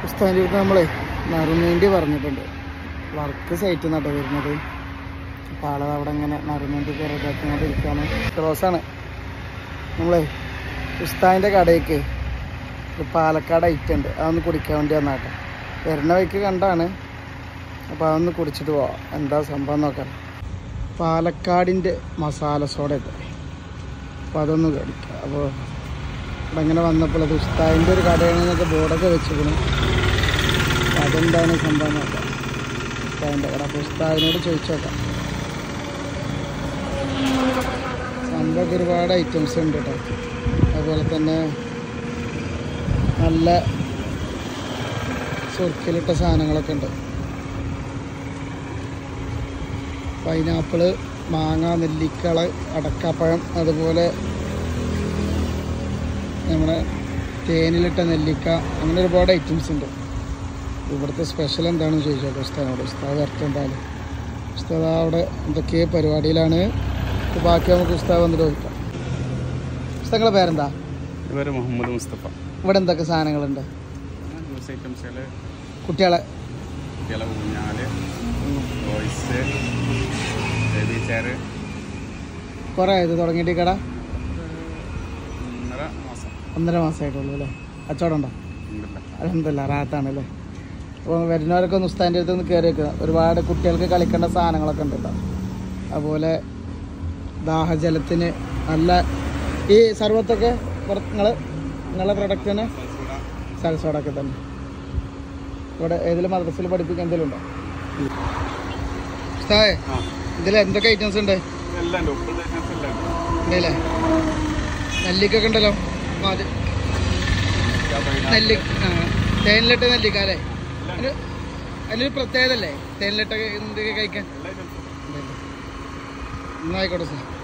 ഉസ്താദിൻ്റെ അടുത്ത് നമ്മളെ നറുനേണ്ടി പറഞ്ഞിട്ടുണ്ട് വർക്ക് സൈറ്റിൽ നിന്നാട്ടോ വരുന്നത് അപ്പോൾ ആളത് അവിടെ ഇങ്ങനെ നറുനേണ്ടി റെഡിയാക്കിക്കൊണ്ട് ഇരിക്കുകയാണ് ക്ലോസാണ് നമ്മളെ ഉസ്താദിൻ്റെ കടയ്ക്ക് ഒരു പാലക്കാട് ഐറ്റം ഉണ്ട് അതൊന്ന് കുടിക്കാൻ വേണ്ടി വന്നാട്ടെ വരുന്ന വഴിക്ക് കണ്ടാണ് അപ്പോൾ അതൊന്ന് കുടിച്ചിട്ട് പോവാം എന്താ സംഭവം നോക്കാം പാലക്കാടിൻ്റെ മസാല സോഡ ഉണ്ട് അപ്പോൾ അതൊന്ന് കടിക്കാം അപ്പോൾ ഇവിടെ ഇങ്ങനെ വന്നപ്പോൾ അത് ഉസ്താദിൻ്റെ ഒരു കടയാണെന്നൊക്കെ ബോർഡൊക്കെ വെച്ചിരുന്നു അപ്പോൾ അതെന്താണ് സംഭവം നോക്കാം ഉസ്താദിൻ്റെ കട അപ്പോൾ ഉസ്താദിനോട് ചോദിച്ചു നോക്കാം സംഭവം ഒരുപാട് ഐറ്റംസ് ഉണ്ട് കേട്ടോ അതുപോലെ തന്നെ നല്ല സുർക്കിലിട്ട സാധനങ്ങളൊക്കെ ഉണ്ട് പൈനാപ്പിള് മാങ്ങ നെല്ലിക്കള് അടക്കാപ്പഴം അതുപോലെ നമ്മുടെ തേനിലിട്ട നെല്ലിക്ക അങ്ങനെ ഒരുപാട് ഐറ്റംസ് ഉണ്ട് ഇവിടുത്തെ സ്പെഷ്യൽ എന്താണെന്ന് ചോദിച്ചോട്ടെ ഉസ്താദിനോട് ഉസ്താദ് വരട്ടെ എന്തായാലും ഉസ്താദ് അവിടെ എന്തൊക്കെ പരിപാടിയിലാണ് ഇപ്പൊ ബാക്കി നമുക്ക് ഉസ്താദ് വന്നിട്ട് ചോദിക്കാം ഉസ്താദങ്ങളെ പേരെന്താ ഇവര് മുഹമ്മദ് മുസ്തഫ ഇവിടെ എന്തൊക്കെ സാധനങ്ങളുണ്ട് ജ്യൂസ് ഐറ്റംസുകൾ കുട്ടികളെ കുട്ടികളെ ഊഞ്ഞാല് ടോയ്സ് ബേബി ചെയർ കുറേ ഇത് തുടങ്ങിയിട്ട് ഈ കട ഒന്നര മാസം ഒന്നര മാസമായിട്ടുള്ളൂ അല്ലേ കച്ചവടം ഉണ്ടോ ഉണ്ടല്ല അലഹമില്ല റാത്താണ് അല്ലേ അപ്പോൾ വരുന്നവരൊക്കെ ഒന്ന് ഉസ്താൻ്റെ അടുത്ത് ഒന്ന് കയറി വെക്കുക ഒരുപാട് കുട്ടികൾക്ക് കളിക്കേണ്ട സാധനങ്ങളൊക്കെ ഉണ്ട് കേട്ടോ അതുപോലെ ദാഹജലത്തിന് നല്ല ഈ സർവത്തൊക്കെ നിങ്ങൾ നിങ്ങളെ പ്രൊഡക്റ്റ് തന്നെ സൽസോടൊക്കെ തന്നെ ഇവിടെ ഏതെങ്കിലും മദ്രസയിൽ പഠിപ്പിക്കാൻ എന്തെങ്കിലും ഉണ്ടോ ഉസ്താദേ ആ ഇതിൽ എന്തൊക്കെ ഐറ്റംസ് ഉണ്ട് എല്ലാം ഉണ്ട് ഉപ്പ് ഐറ്റംസ് എല്ലാം ഉണ്ട് ഉണ്ടല്ലേ നെല്ലിക്കൊക്കെ ഉണ്ടല്ലോ മാതി നെല്ലി ആ തേനിലിട്ട നെല്ലിക്ക അല്ലേ അതിന് അതിനൊരു പ്രത്യേകത അല്ലേ തേനിലിട്ട എന്തൊക്കെ കഴിക്കാൻ എല്ലാ ഐറ്റംസും എന്നായിക്കോട്ടെ സാർ